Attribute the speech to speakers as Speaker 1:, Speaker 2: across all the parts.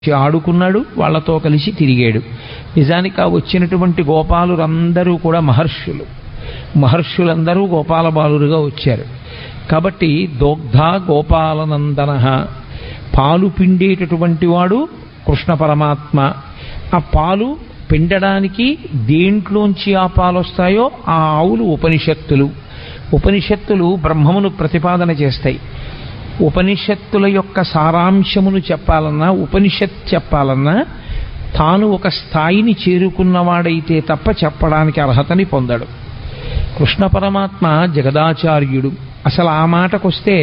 Speaker 1: వచ్చి ఆడుకున్నాడు వాళ్ళతో కలిసి తిరిగాడు నిజానికి ఆ వచ్చినటువంటి గోపాలురందరూ కూడా మహర్షులు మహర్షులందరూ గోపాల బాలురుగా వచ్చారు కాబట్టి దోగ్ధ గోపాలనందన పాలు పిండేటటువంటి వాడు కృష్ణ పరమాత్మ ఆ పాలు పిండడానికి దేంట్లోంచి ఆ పాలు వస్తాయో ఆ ఆవులు ఉపనిషత్తులు ఉపనిషత్తులు బ్రహ్మమును ప్రతిపాదన చేస్తాయి ఉపనిషత్తుల యొక్క సారాంశమును చెప్పాలన్నా ఉపనిషత్ చెప్పాలన్నా తాను ఒక స్థాయిని చేరుకున్నవాడైతే తప్ప చెప్పడానికి అర్హతని పొందడు కృష్ణ పరమాత్మ జగదాచార్యుడు అసలు ఆ మాటకొస్తే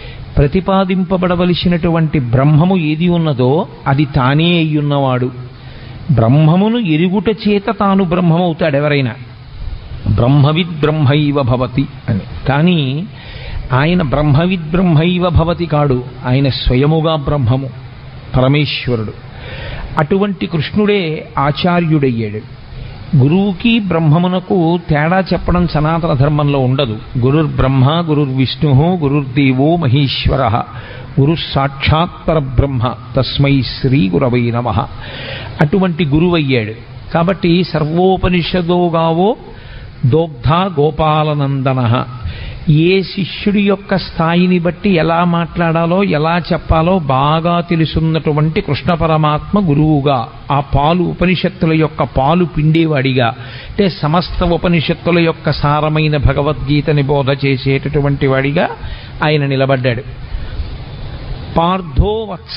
Speaker 1: ప్రతిపాదింపబడవలసినటువంటి బ్రహ్మము ఏది ఉన్నదో అది తానే అయ్యున్నవాడు బ్రహ్మమును ఎరుగుట చేత తాను బ్రహ్మమవుతాడు ఎవరైనా బ్రహ్మవిద్ బ్రహ్మైవ భవతి అని కానీ ఆయన బ్రహ్మవిద్ బ్రహ్మైవ భవతి కాడు ఆయన స్వయముగా బ్రహ్మము పరమేశ్వరుడు అటువంటి కృష్ణుడే ఆచార్యుడయ్యాడు గురువుకి బ్రహ్మమునకు తేడా చెప్పడం సనాతన ధర్మంలో ఉండదు గురుర్ బ్రహ్మ గురుర్ విష్ణు గురుర్దేవో మహేశ్వర గురు సాక్షాత్ పరబ్రహ్మ తస్మై శ్రీ గురవై నమ అటువంటి గురువయ్యాడు కాబట్టి సర్వోపనిషదోగావో దోగ్ధ గోపాలనందన ఏ శిష్యుడి యొక్క స్థాయిని బట్టి ఎలా మాట్లాడాలో ఎలా చెప్పాలో బాగా తెలుసున్నటువంటి కృష్ణ పరమాత్మ గురువుగా ఆ పాలు ఉపనిషత్తుల యొక్క పాలు పిండేవాడిగా అంటే సమస్త ఉపనిషత్తుల యొక్క సారమైన భగవద్గీతని బోధ చేసేటటువంటి వాడిగా ఆయన నిలబడ్డాడు పార్థో వత్స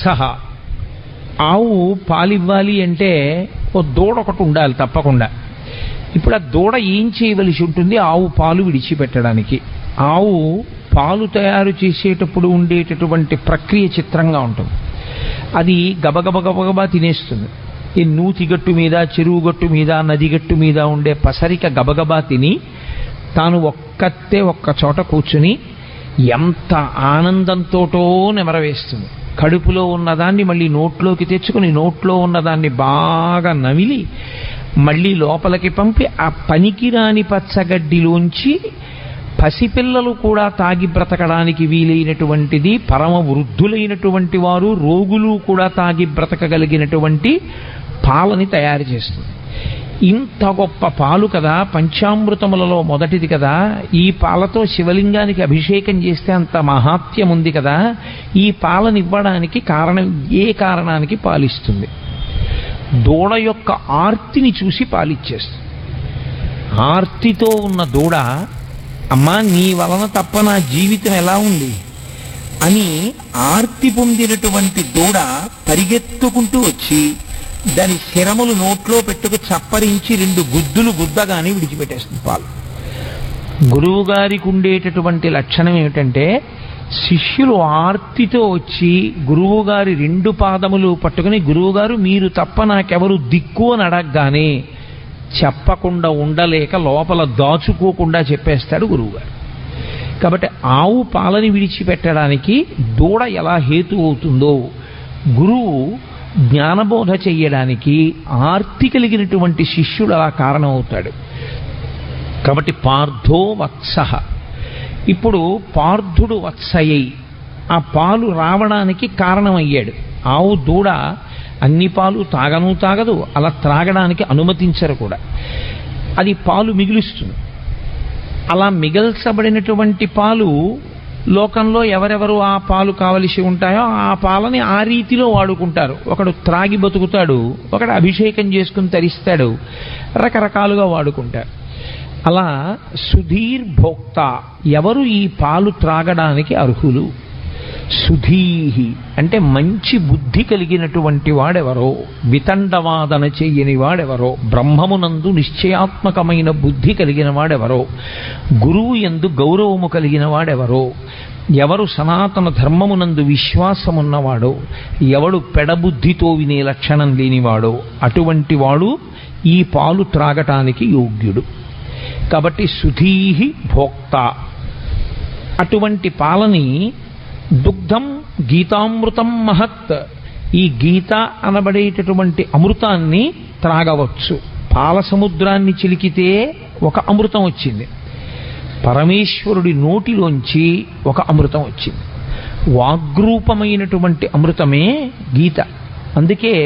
Speaker 1: ఆవు పాలివ్వాలి అంటే ఓ దూడ ఒకటి ఉండాలి తప్పకుండా ఇప్పుడు ఆ దూడ ఏం చేయవలసి ఉంటుంది ఆవు పాలు విడిచిపెట్టడానికి ఆవు పాలు తయారు చేసేటప్పుడు ఉండేటటువంటి ప్రక్రియ చిత్రంగా ఉంటుంది అది గబగబ గబగబా తినేస్తుంది ఈ నూతి గట్టు మీద చెరువు గట్టు మీద నది గట్టు మీద ఉండే పసరిక గబగబా తిని తాను ఒక్కతే ఒక్క చోట కూర్చుని ఎంత ఆనందంతోటో నెమరవేస్తుంది కడుపులో ఉన్నదాన్ని మళ్ళీ నోట్లోకి తెచ్చుకుని నోట్లో ఉన్నదాన్ని బాగా నమిలి మళ్ళీ లోపలికి పంపి ఆ పనికిరాని పచ్చగడ్డిలోంచి పసిపిల్లలు కూడా తాగి బ్రతకడానికి వీలైనటువంటిది పరమ వృద్ధులైనటువంటి వారు రోగులు కూడా తాగి బ్రతకగలిగినటువంటి పాలని తయారు చేస్తుంది ఇంత గొప్ప పాలు కదా పంచామృతములలో మొదటిది కదా ఈ పాలతో శివలింగానికి అభిషేకం చేస్తే అంత మహాత్యం ఉంది కదా ఈ పాలనివ్వడానికి కారణం ఏ కారణానికి పాలిస్తుంది దూడ యొక్క ఆర్తిని చూసి పాలిచ్చేస్తుంది ఆర్తితో ఉన్న దూడ అమ్మా నీ వలన తప్ప నా జీవితం ఎలా ఉంది అని ఆర్తి పొందినటువంటి దూడ పరిగెత్తుకుంటూ వచ్చి దాని శిరములు నోట్లో పెట్టుకు చప్పరించి రెండు గుద్దులు గుద్దగానే విడిచిపెట్టేస్తుంది పాలు గురువు గారికి ఉండేటటువంటి లక్షణం ఏమిటంటే శిష్యులు ఆర్తితో వచ్చి గురువుగారి రెండు పాదములు పట్టుకుని గురువుగారు మీరు తప్ప నాకెవరు దిక్కు అని అడగగానే చెప్పకుండా ఉండలేక లోపల దాచుకోకుండా చెప్పేస్తాడు గురువుగారు కాబట్టి ఆవు పాలని విడిచిపెట్టడానికి దూడ ఎలా హేతు అవుతుందో గురువు జ్ఞానబోధ చెయ్యడానికి ఆర్తి కలిగినటువంటి శిష్యుడు అలా కారణమవుతాడు కాబట్టి పార్థో వత్స ఇప్పుడు పార్థుడు వత్సయ్యి ఆ పాలు రావడానికి కారణమయ్యాడు ఆవు దూడ అన్ని పాలు తాగను తాగదు అలా త్రాగడానికి అనుమతించరు కూడా అది పాలు మిగులుస్తుంది అలా మిగల్చబడినటువంటి పాలు లోకంలో ఎవరెవరు ఆ పాలు కావలసి ఉంటాయో ఆ పాలని ఆ రీతిలో వాడుకుంటారు ఒకడు త్రాగి బతుకుతాడు ఒకడు అభిషేకం చేసుకుని తరిస్తాడు రకరకాలుగా వాడుకుంటారు అలా సుధీర్ భోక్త ఎవరు ఈ పాలు త్రాగడానికి అర్హులు సుధీహి అంటే మంచి బుద్ధి కలిగినటువంటి వాడెవరో వితండవాదన చెయ్యని వాడెవరో బ్రహ్మమునందు నిశ్చయాత్మకమైన బుద్ధి కలిగిన వాడెవరో గురువు ఎందు గౌరవము కలిగిన వాడెవరో ఎవరు సనాతన ధర్మమునందు విశ్వాసమున్నవాడో ఎవడు పెడబుద్ధితో వినే లక్షణం లేనివాడో అటువంటి వాడు ఈ పాలు త్రాగటానికి యోగ్యుడు కాబట్టి సుధీహి భోక్త అటువంటి పాలని దుగ్ధం గీతామృతం మహత్ ఈ గీత అనబడేటటువంటి అమృతాన్ని త్రాగవచ్చు పాల సముద్రాన్ని చిలికితే ఒక అమృతం వచ్చింది పరమేశ్వరుడి నోటిలోంచి ఒక అమృతం వచ్చింది వాగ్రూపమైనటువంటి అమృతమే గీత అందుకే